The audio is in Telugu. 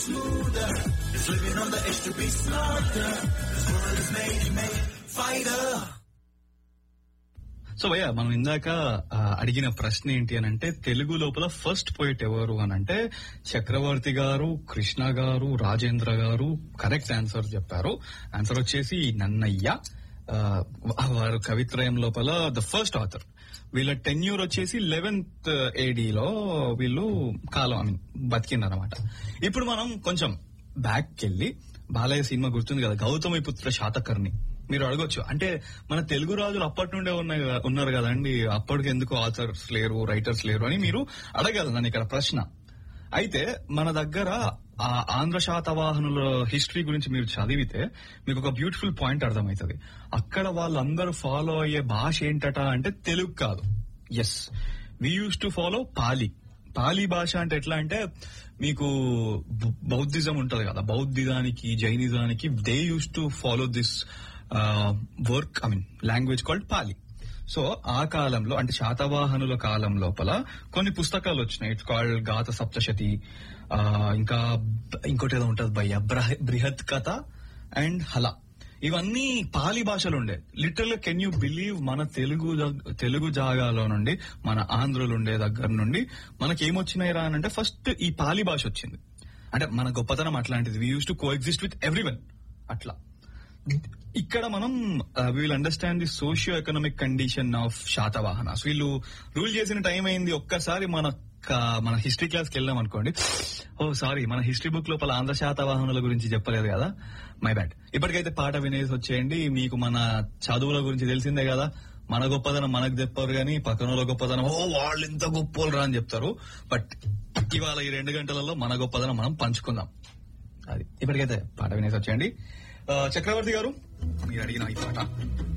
smoother. It's living on the edge to be smarter. This world is made, made, fighter. So భయ్య మనం ఇందాక ఆ, అడిగిన ప్రశ్న ఏంటి అని అంటే తెలుగు లోపల ఫస్ట్ పోయిట్ ఎవరు అని అంటే చక్రవర్తి గారు కృష్ణ గారు రాజేంద్ర గారు కరెక్ట్ ఆన్సర్ చెప్పారు ఆన్సర్ వచ్చేసి నన్నయ్య ఆ, వారు కవిత్రయం లోపల ద ఫస్ట్ ఆథర్ వీళ్ళ టెన్యూర్ వచ్చేసి లెవెన్త్ ఏడీలో వీళ్ళు కాలం ఐ మీన్ బతికిందనమాట ఇప్పుడు మనం కొంచెం బ్యాక్ కెళ్ళి బాలయ్య సినిమా గుర్తుంది కదా గౌతమిపుత్ర శాతకర్ణి మీరు అడగొచ్చు అంటే మన తెలుగు రాజులు అప్పటి నుండే ఉన్నాయి కదా- ఉన్నారు కదండి అప్పటికి ఎందుకు ఆథర్స్ లేరు రైటర్స్ లేరు అని మీరు అడగలరు నన్ను ఇక్కడ ప్రశ్న అయితే మన దగ్గర ఆ ఆంధ్ర శాతవాహనుల హిస్టరీ గురించి మీరు చదివితే మీకు ఒక బ్యూటిఫుల్ పాయింట్ అర్థమవుతుంది అక్కడ వాళ్ళందరూ ఫాలో అయ్యే భాష ఏంటట అంటే తెలుగు కాదు yes we used to follow Pali Pali భాష అంటే ఎట్లా అంటే మీకు బౌ- బౌద్ధిజం ఉంటది కదా బౌద్ధిజానికి జైనిజానికి they used to follow this work I mean language called Pali so ఆ కాలంలో అంటే శాతవాహనుల కాలం లోపల కొన్ని పుస్తకాలు వచ్చినాయి ఇట్స్ కాల్డ్ గాత సప్తశతి ఆ, ఇంకా ఇంకోటి ఏదో ఉంటది భయ్య బ్రహ- బృహత్ కథ అండ్ హల ఇవన్నీ పాలి భాషలు ఉండే లిటరల్ కెన్ యూ బిలీవ్ మన తెలుగు జా- తెలుగు జాగాలో నుండి మన ఆంధ్రులు ఉండే దగ్గర నుండి మనకి ఏమొచ్చినాయి రా అని అంటే ఫస్ట్ ఈ పాలి భాష వచ్చింది అంటే మన గొప్పతనం అట్లాంటిది we used to coexist with everyone అట్లా ఇక్కడ మనం we'll understand the socio economic condition of Satavahanas వీళ్ళు రూల్ చేసిన టైం అయింది ఒక్కసారి మన క- మన హిస్టరీ క్లాస్కి వెళ్ళాం అనుకోండి ఓ సారీ మన హిస్టరీ బుక్ లోపల ఆంధ్ర శాతవాహనుల గురించి చెప్పలేదు కదా మై బ్యాడ్ ఇప్పటికైతే పాట వినేసి వచ్చేయండి మీకు మన చదువుల గురించి తెలిసిందే కదా మన గొప్పదనం మనకు చెప్పారు కానీ పక్కన వాళ్ళ గొప్పదనం ఓ వాళ్ళు ఇంత గొప్పలు రా అని చెప్తారు బట్ ఇవాళ ఈ రెండు గంటలలో మన గొప్పదనం మనం పంచుకుందాం అది ఇప్పటికైతే పాట వినేసి వచ్చేయండి ఆ, చక్రవర్తి గారు మీరు అడిగిన ఈ పాట